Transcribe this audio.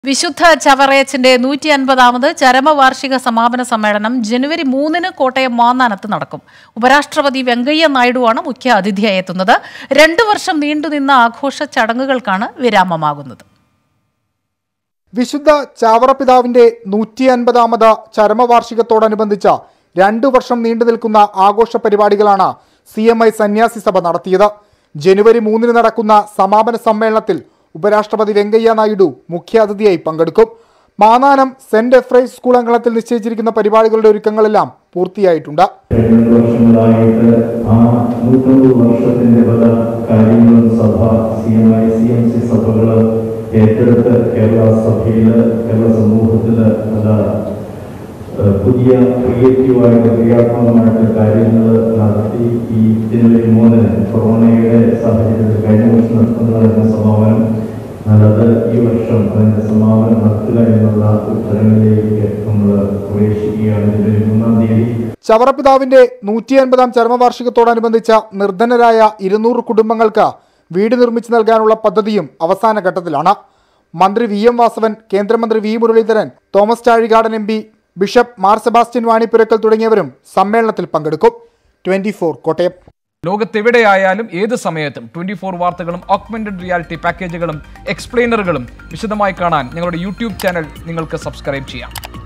വിശുദ്ധ ചവറയച്ചിന്റെ നൂറ്റി അൻപതാമത് ചരമവാർഷിക സമാപന സമ്മേളനം ജനുവരി മൂന്നിന് കോട്ടയം മാന്നാനത്ത് നടക്കും ഉപരാഷ്ട്രപതി വെങ്കയ്യ നായിഡുവാണ് മുഖ്യ അതിഥിയായി എത്തുന്നത് രണ്ടു വർഷം നീണ്ടുനിന്ന ആഘോഷ ചടങ്ങുകൾക്കാണ് വിരാമമാകുന്നത് വിശുദ്ധ ചാവറപിതാവിന്റെ നൂറ്റി അൻപതാമത് ചരമവാർഷികത്തോടനുബന്ധിച്ച് രണ്ടു വർഷം നീണ്ടു നിൽക്കുന്ന ആഘോഷ പരിപാടികളാണ് സി എം ഐ സന്യാസി സഭ നടത്തിയത് ജനുവരി മൂന്നിന് നടക്കുന്ന സമാപന സമ്മേളനത്തിൽ ഉപരാഷ്ട്രപതി വെങ്കയ്യ നായിഡു മുഖ്യാതിഥിയായി പങ്കെടുക്കും മാനാനം സെന്റ് എഫ്രൈസ് സ്കൂൾ അങ്കണത്തിൽ നിശ്ചയിച്ചിരിക്കുന്ന പരിപാടികളുടെ ഒരുക്കങ്ങളെല്ലാം പൂർത്തിയായിട്ടുണ്ട് രണ്ട് വർഷങ്ങളായിട്ട് ആ നൂറ്റമ്പത് വർഷത്തിന്റെ പല കാര്യങ്ങളും സഭ C M I C M C സഭകൾ ഏറ്റെടുത്ത് കേരള സഭയിൽ കേരള സമൂഹത്തിൽ പല ഏഹ്, പുതിയ ക്രിയേറ്റീവായിട്ട് ക്രിയാത്മകമായിട്ട് കാര്യങ്ങൾ നടത്തി ഈ ജനുവരി മൂന്നിന് കൊറോണയുടെ സാഹചര്യത്തിൽ കഴിഞ്ഞ വർഷം നടത്തുന്നതായിരുന്ന സമാപനം നല്ലത് ഈ വർഷം അതിന്റെ സമാപനം നടത്തുക എന്നുള്ള ഉത്തരങ്ങളിലേക്ക് നമ്മൾ പ്രവേശിക്കുകയാണ് ജനുവരി മൂന്നാം തീയതി ചവറപിതാവിന്റെ നൂറ്റി അൻപതാം ചരമവാർഷികത്തോടനുബന്ധിച്ച നിർധനരായ ഇരുന്നൂറ് കുടുംബങ്ങൾക്ക് വീട് നിർമ്മിച്ചു നൽകാനുള്ള പദ്ധതിയും അവസാന ഘട്ടത്തിലാണ് മന്ത്രി വി എം വാസവൻ കേന്ദ്രമന്ത്രി V Muraleedharan Thomas Chazhikadan M P bishop Mar Sebastian Vanipurackal തുടങ്ങിയവരും സമ്മേളനത്തിൽ പങ്കെടുക്കും ട്വന്റി കോട്ടയം ലോകത്തെവിടെയായാലും ഏത് സമയത്തും ട്വന്റി ഫോർ വാർത്തകളും ഓഗ്മെന്റഡ് റിയാലിറ്റി പാക്കേജുകളും എക്സ്പ്ലെയിനറുകളും വിശദമായി കാണാൻ ഞങ്ങളുടെ യൂട്യൂബ് ചാനൽ നിങ്ങൾക്ക് സബ്സ്ക്രൈബ് ചെയ്യാം